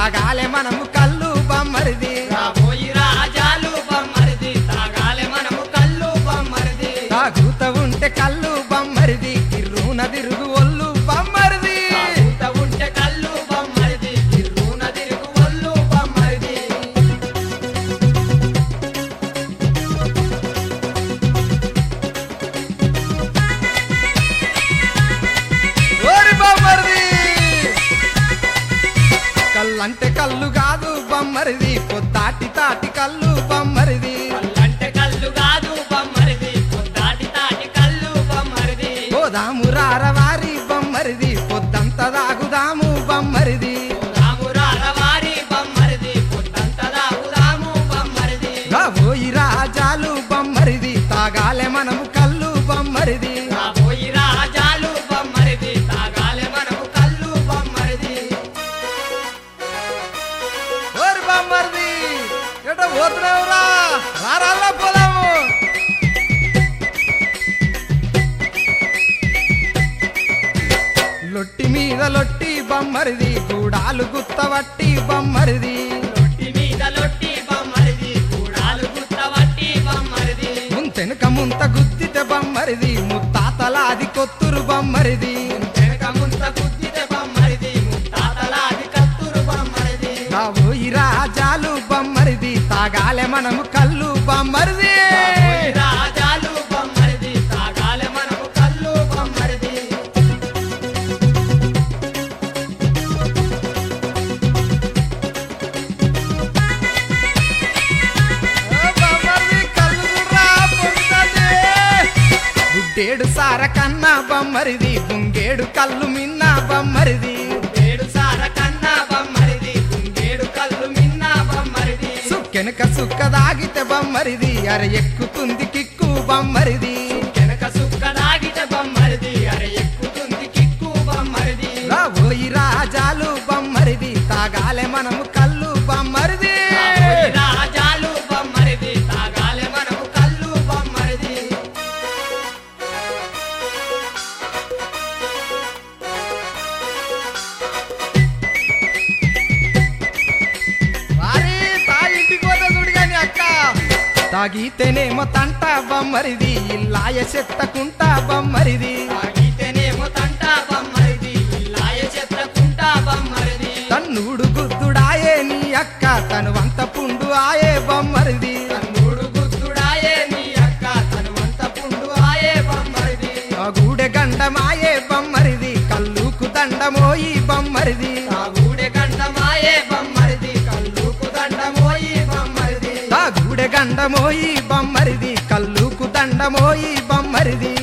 తాగాలే మనము కళ్ళు బమ్మరిది రాబోయి రాజాలు బొమ్మరిది తాగాలే మనము కళ్ళు బొమ్మరిది తాగుత ఉంటే కళ్ళు బమ్మరిది కిర్రున తిరుగు ఒళ్ళు బమ్మరిది తాగుతా ఉంటే కళ్ళు బొమ్మరిది తిరుగున తిరుగు ఒళ్ళు బొమ్మరిది ఓరి బమ్మరిది కళ్ళంటే కళ్ళు కాదు బమ్మరిది పొద్దాటి తాటి కళ్ళు బమ్మరిది కళ్ళంటే కళ్ళు కాదు బొమ్మరిది పొద్దాటి తాటి కళ్ళు బొమ్మరిది పోదాము రారవారి బమ్మరిది పొద్దంత దాగుదాము బమ్మరిది రామురాల వారి బొమ్మరిది పొద్దంత దాగుదాము బొమ్మరిది రాబోయి రాజాలు బమ్మరిది తాగాలే మనము కళ్ళు బమ్మరిది రాబోయి రాజాలు బొమ్మరిది తాగాలే మనము కళ్ళు బొమ్మరిది ఓరి బమ్మరిది ఎట పోతున్నావురా రారాల్లా పోదాము లొట్టి మీద లొట్టి బమ్మరిది గూడాలు గుత్తవట్టి బమ్మరిది లొట్టి మీద లొట్టి బొమ్మరిది కూడాలు గుత్తవట్టి బొమ్మరిది ముంతెనుక ముంత గుద్దితే బమ్మరిది ముత్తాతలాది కొత్తురు బమ్మరిది వెనక ముంత గుద్దితే బొమ్మరిది ముత్తాతలాది కత్తురు బొమ్మరిది రాబోయి రాజాలు బమ్మరిది తాగాలే మనము కళ్ళు బమ్మరిది రాబోయి రాజాలు బొమ్మరిది తాగాలే మనము కళ్ళు బొమ్మరిది ఓ బమ్మరిది కళ్ళు చూడ్రా, పొంగుతాంది. గుడ్డేడు సార కన్నా బమ్మరిది గుంగేడు కళ్ళు మిన్న బమ్మరిది ఏడు సార కన్నా బొమ్మరిది కుంగేడు కళ్ళు మిన్న బొమ్మరిది సుక్కెనక సుక్క దాగితే బమ్మరిది అర ఎక్కుతుంది కిక్కు బమ్మరిది వెనక సుక్క దాగితే బొమ్మరిది అరే ఎక్కుతుంది కిక్కు బొమ్మరిది రాబోయి రాజాలు బమ్మరిది తాగాలే మనము కళ్ళు బమ్మరిది రాబోయి రాజాలు బొమ్మరిది తాగాలే మనము కళ్ళు బొమ్మరిది వారి తాగి ఇంటికి పోతే చూడు గాని అక్క తాగితేనేమో తంట బమ్మరిది ఇల్లాయ చెత్తకుంట బమ్మరిది తాగితేనేమో తంట బొమ్మరిది ఇల్లాయ చెత్తకుంట బొమ్మరిది తన్నుడు గుద్దుడాయే నీ అక్క తను వంత పుండు ఆయే బమ్మరిది తన్నుడు గుర్తుడాయే నీ అక్క తనువంత పుండు ఆయే బొమ్మరిది ఆ గూడె గండమాయే బమ్మరిది కల్లుకు దండమోయి బమ్మరిది తాగూడె గండమాయే బొమ్మరిది కళ్ళుకు దండమోయి బొమ్మరిది ఆ గూడె గండమోయి బమ్మరిది కల్లుకు దండమోయి బమ్మరిది